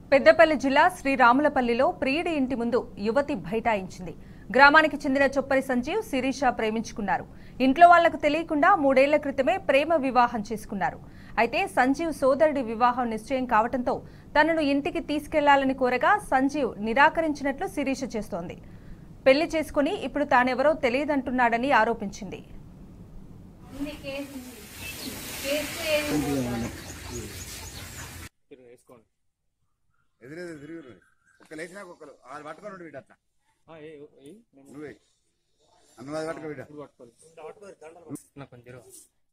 పెద్దపల్లి జిల్లా శ్రీరాములపల్లిలో ప్రియుడి ఇంటి ముందు యువతి బైఠాయించింది గ్రామానికి చెందిన చొప్పరి సంజీవ్ శిరీష ప్రేమించుకున్నారు ఇంట్లో వాళ్లకు తెలియకుండా మూడేళ్ల క్రితమే ప్రేమ వివాహం చేసుకున్నారు అయితే సంజీవ్ సోదరుడి వివాహం నిశ్చయం కావడంతో తనను ఇంటికి తీసుకెళ్లాలని కోరగా సంజీవ్ నిరాకరించినట్లు శిరీష చేస్తోంది పెళ్లి చేసుకుని ఇప్పుడు తానెవరో తెలియదంటున్నాడని ఆరోపించింది ఉంది కేసు ఉంది. కేసు ఏది వేసుకోండి ఎదురెదురు తిరిగి ఒక్క లేచినాక ఒక్కరు వాళ్ళు పట్టుకొని ఉండు వీడు అట్లా నేను నువ్వే అన్నది పట్టుకో వీడ ఇప్పుడు పట్టుకోవాలి నాకు కొంచెం